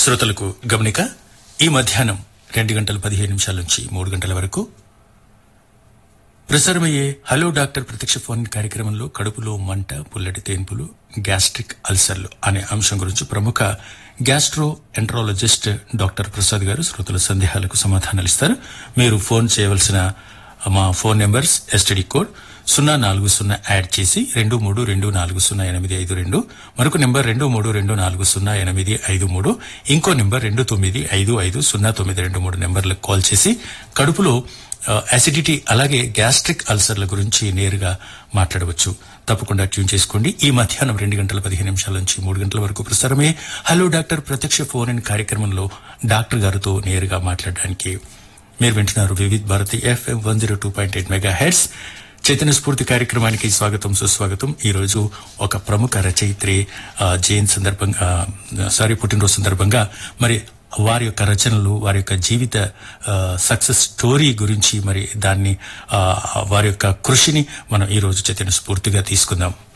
శ్రోతలకు గమనిక ఈ మధ్యాహ్నం రెండు గంటల పదిహేను నిమిషాల నుంచి మూడు గంటల వరకు ప్రసారమయ్యే హలో డాక్టర్ ప్రత్యక్ష ఫోన్ కార్యక్రమంలో కడుపులో మంట పుల్లటి తేన్పులు గ్యాస్ట్రిక్ అల్సర్లు అనే అంశం గురించి ప్రముఖ గ్యాస్ట్రో ఎంట్రాలజిస్ట్ డాక్టర్ ప్రసాద్ గారు శ్రోతల సందేహాలకు సమాధానాలు ఇస్తారు మీరు ఫోన్ చేయవలసిన మా ఫోన్ నెంబర్స్ ఎస్టీడీ కోడ్ సున్నా నాలుగు సున్నా యాడ్ చేసి రెండు మూడు రెండు నాలుగు సున్నా ఎనిమిది ఐదు రెండు మరొక నెంబర్ రెండు మూడు రెండు నాలుగు సున్నా ఎనిమిది ఐదు మూడు ఇంకో నెంబర్ రెండు తొమ్మిది ఐదు ఐదు సున్నా తొమ్మిది రెండు మూడు నెంబర్లకు కాల్ చేసి కడుపులో అసిడిటీ అలాగే గ్యాస్ట్రిక్ అల్సర్ల గురించి నేరుగా మాట్లాడవచ్చు తప్పకుండా ట్యూన్ చేసుకోండి ఈ మధ్యాహ్నం రెండు గంటల పదిహేను నిమిషాల నుంచి మూడు గంటల వరకు ప్రసారమే హలో డాక్టర్ ప్రత్యక్ష ఫోన్ ఇన్ కార్యక్రమంలో డాక్టర్ గారితో నేరుగా మాట్లాడడానికి మీరు వింటున్నారు Vividh Bharati FM one zero two point eight megahertz చైతన్య స్ఫూర్తి కార్యక్రమానికి స్వాగతం సుస్వాగతం ఈ రోజు ఒక ప్రముఖ రచయిత్రి ఆ, జైన్ సందర్భంగా ఆ, సారీ పుట్టినరోజు సందర్భంగా మరి వారి యొక్క రచనలు వారి యొక్క జీవిత సక్సెస్ స్టోరీ గురించి మరి దాన్ని ఆ, వారి యొక్క కృషిని మనం ఈ రోజు చైతన్య స్ఫూర్తిగా తీసుకుందాం